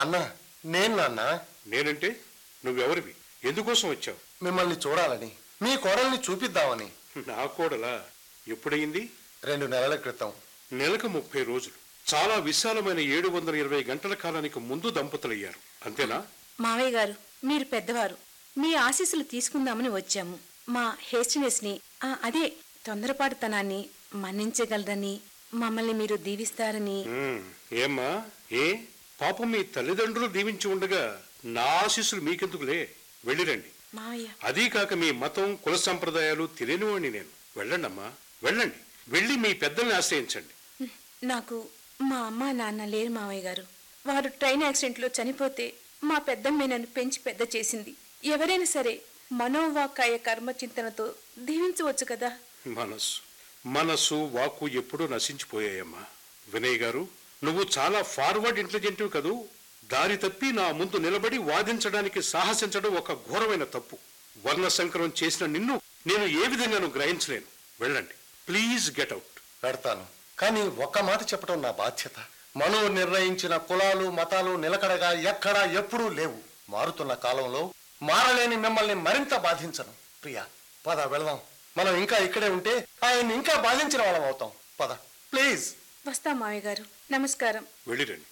అన్నా నేను నాన్న నేనంటే నువ్వెవరివి ఎందుకోసం వచ్చావు మిమ్మల్ని చూడాలని మీ కోడల్ని చూపిద్దామని నా కోడలా ఎప్పుడయింది రెండు నెలల క్రితం నెలకు ముప్పై రోజులు చాలా విశాలమైన ఏడు వందల ఇరవై గంటల కాలానికి ముందు దంపతులయ్యారు అంతేనా మావయ్య గారు మీరు పెద్దవారు మీ ఆశీస్సులు తీసుకుందామని వచ్చాము మా హేస్టినెస్ ని ఆ, అదే తొందరపాటుతనాన్ని మన్నించగలరని మమ్మల్ని మీరు దీవిస్తారని ఉమ్, ఏమ్మా ఏ పాపం మీ తల్లిదండ్రులు దీవించి ఉండగా నా ఆశీస్సులు మీకెందుకులే వెళ్ళిరండి మావయ్య అదీ కాక మీ మతం కుల సంప్రదాయాలు తెలియనివాణ్ణి నేను వెళ్ళండి అమ్మా వెళ్ళండి వెళ్ళి మీ పెద్దల్ని ఆశ్రయించండి హ్మ్, నాకు మా అమ్మ నాన్న లేరు మావయ్య గారు వారు ట్రైన్ యాక్సిడెంట్లో చనిపోతే మా పెద్దమ్మే నన్ను పెంచి పెద్ద చేసింది ఎవరైనా సరే మనోవాకాయ కర్మ చింతనతో దీవించవచ్చు కదా మనస్సు మనస్సు వాక్కు ఎప్పుడూ నశించిపోయాయమ్మా వినయ్ గారు నువ్వు చాలా ఫార్వర్డ్ ఇంటెలిజెంటివ్ కదూ దారి తప్పి నా ముందు నిలబడి వాదించడానికి సాహసించడం ఒక ఘోరమైన తప్పు వర్ణ సంకరం చేసిన నిన్ను నేను ఏ విధంగానూ గ్రహించలేను వెళ్ళండి ప్లీజ్ గెట్ అవుట్ పెడతాను కానీ ఒక్క మాట చెప్పడం నా బాధ్యత మనో నిర్ణయించిన కులాలు మతాలు నిలకడగా ఎక్కడా ఎప్పుడూ లేవు మారుతున్న కాలంలో మారలేని మిమ్మల్ని మరింత బాధించను ప్రియా పద వెళదాం మనం ఇంకా ఇక్కడే ఉంటే ఆయన్ని ఇంకా బాధించిన వాళ్ళం అవుతాం పద ప్లీజ్ వస్తాం మావయ్య గారు నమస్కారం వెళ్ళిరండి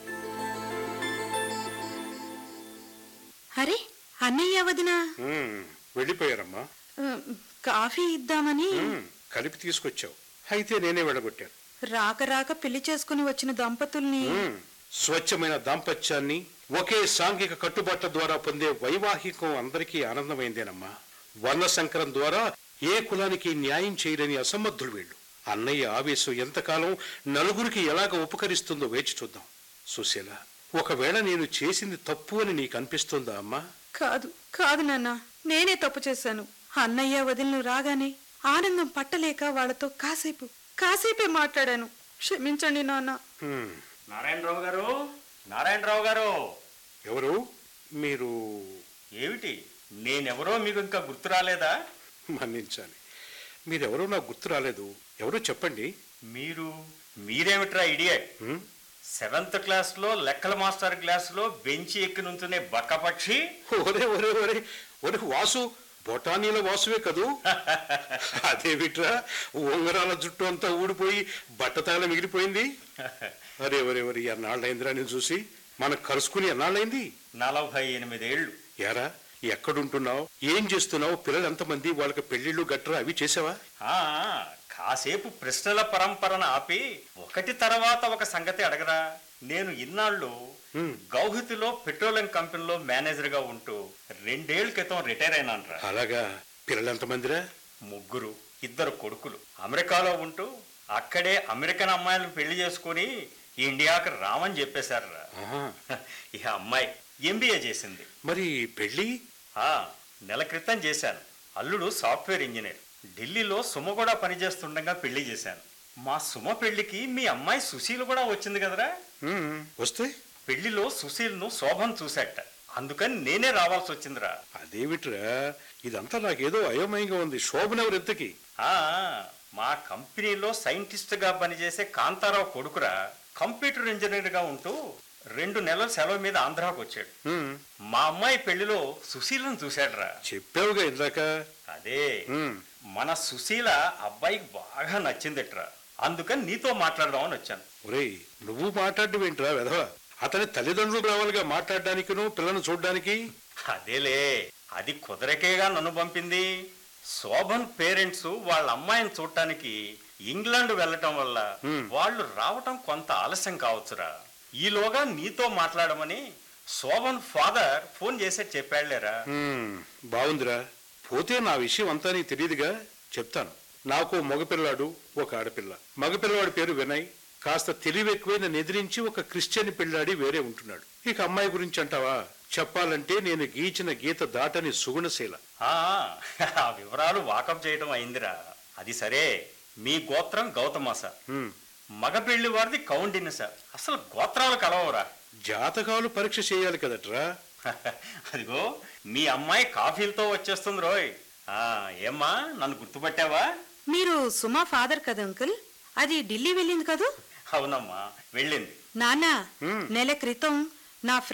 అరే అన్నయ్య వదిన ఉమ్, వెళ్ళిపోయారమ్మా కాఫీ ఇద్దామని ఉమ్, కలిపి తీసుకొచ్చావు అయితే నేనే వెళ్ళగొట్టాను రాక రాక పెళ్లి చేసుకుని వచ్చిన దంపతుల్ని ఉమ్, స్వచ్ఛమైన దాంపత్యాన్ని ఒకే సాంఘిక కట్టుబాట్ల ద్వారా పొందే వైవాహికం అందరికీ ఆనందమైందేనమ్మా వర్ణ సంకరం ద్వారా ఏ కులానికి న్యాయం చేయలేని అసమర్థులు వీళ్ళు అన్నయ్య ఆవేశం ఎంతకాలం నలుగురికి ఎలాగ ఉపకరిస్తుందో వేచి చూద్దాం సుశీల ఒకవేళ నేను చేసింది తప్పు అని నీకు అనిపిస్తుందా అమ్మా కాదు కాదు నాన్న నేనే తప్పు చేశాను అన్నయ్య వదిలిను రాగానే ఆనందం పట్టలేక వాళ్ళతో కాసేపు కాసేపే మాట్లాడాను క్షమించండి నాన్న హ్మ్, నారాయణరావు గారు నారాయణరావు గారు ఎవరు మీరు ఏమిటి నేనెవరో మీకు ఇంకా గుర్తు రాలేదా మన్నించాలి మీరెవరో నాకు గుర్తు రాలేదు ఎవరో చెప్పండి మీరు మీరేమిట్రా ఇడియట్ హ్మ్? సెవెంత్ క్లాస్ లో లెక్కల మాస్టర్ క్లాస్ లో బెంచి ఎక్కి నుంచునే బక్కపక్షి ఒరే ఒరే ఒరే ఒరే వాసు బొటానీల వాసువే కదూ అదేమిట్రా ఉంగరాల జుట్టు అంతా ఊడిపోయి బట్టతాల మిగిలిపోయింది అరే ఒరే ఒరే ఎన్నాళ్ళైందిరా నేను చూసి మనకు కలుసుకుని ఎన్నాళ్ళైంది నలభై ఎనిమిదేళ్లు యారా ఎక్కడుంటున్నావు ఏం చేస్తున్నావు పిల్లలు ఎంతమంది వాళ్ళకి పెళ్లిళ్ళు గట్రా అవి చేసావా ఆ కాసేపు ప్రశ్నల పరంపరను ఆపి ఒకటి తర్వాత ఒక సంగతి అడగరా నేను ఇన్నాళ్ళు గౌహతిలో పెట్రోలియం కంపెనీలో మేనేజర్ గా ఉంటూ రెండేళ్ల క్రితం రిటైర్ అయినాన్రా అలాగా పిల్లలు ఎంతమందిరా ముగ్గురు ఇద్దరు కొడుకులు అమెరికాలో ఉంటూ అక్కడే అమెరికన్ అమ్మాయిలను పెళ్లి చేసుకుని ఇండియాకి రామని చెప్పేశారు ఆహా. ఇక అమ్మాయి ఎంబీఏ చేసింది మరి పెళ్లి ఆ నెల క్రితం చేశాను అల్లుడు సాఫ్ట్వేర్ ఇంజనీర్ ఢిల్లీలో సుమ కూడా పనిచేస్తుండగా పెళ్లి చేశాను మా సుమ పెళ్లికి మీ అమ్మాయి సుశీల్ కూడా వచ్చింది కదరా హ్మ్, వస్తే పెళ్లిలో సుశీల్ను శోభన్ చూశాట అందుకని నేనే రావాల్సి వచ్చిందిరా అదేమిట్రా ఇదంతా నాకేదో అయోమయంగా ఉంది శోభనెవరు ఎంతకి ఆ మా కంపెనీలో సైంటిస్ట్ గా పనిచేసే కాంతారావు కొడుకురా కంప్యూటర్ ఇంజనీర్ గా ఉంటూ రెండు నెలల సెలవు మీద ఆంధ్రాకు వచ్చాడు హ్మ్, మా అమ్మాయి పెళ్లిలో సుశీలను చూశాడురా చెప్పావుగా ఇందాక అదే హ్మ్, మన సుశీల అబ్బాయికి బాగా నచ్చిందిట్రా అందుకని నీతో మాట్లాడదామని వచ్చాను ఒరేయ్ నువ్వు మాట్లాడడం ఏంట్రా వెధవ అతని తల్లిదండ్రులు రావాలిగా మాట్లాడడానికిను పిల్లను చూడడానికి అదేలే అది కుదరకేగా నన్ను పంపింది శోభన్ పేరెంట్స్ వాళ్ళ అమ్మాయిని చూడటానికి ఇంగ్లాండ్ వెళ్ళటం వల్ల వాళ్ళు రావటం కొంత ఆలస్యం కావచ్చురా ఈలోగా నీతో మాట్లాడమని శోభన్ ఫాదర్ ఫోన్ చేసే చెప్పాడులేరా హ్మ్, బాగుందిరా పోతే నా విషయం అంతా నీకు తెలియదుగా చెప్తాను నాకు మగపిల్లాడు ఒక ఆడపిల్ల మగపిల్లవాడి పేరు వినయ్ కాస్త తెలివి ఎక్కువై నన్ను ఎదిరించి ఒక క్రిస్టియన్ పిల్లాడి వేరే ఉంటున్నాడు ఇక అమ్మాయి గురించి అంటావా చెప్పాలంటే నేను గీచిన గీత దాటని సుగుణశీల ఆ, ఆ వివరాలు వాకప్ చేయడం అయిందిరా అది సరే మీ గోత్రం గౌతమ సార్ హ్మ్, మగ పెళ్లి వారిది కౌండిన సార్ అసలు గోత్రాలు కలవరా జాతకాలు పరీక్ష చేయాలి కదట్రా అదిగో మీ అమ్మాయి కాఫీలతో వచ్చేస్తుంది రోయ్ ఆ ఏమ్మా నన్ను గుర్తుపట్టావా మీరు సుమా ఫాదర్ కదా అంకుల్ అది ఢిల్లీ వెళ్ళింది కదూ అవునమ్మా వెళ్ళింది నాన్న నెల క్రితం నా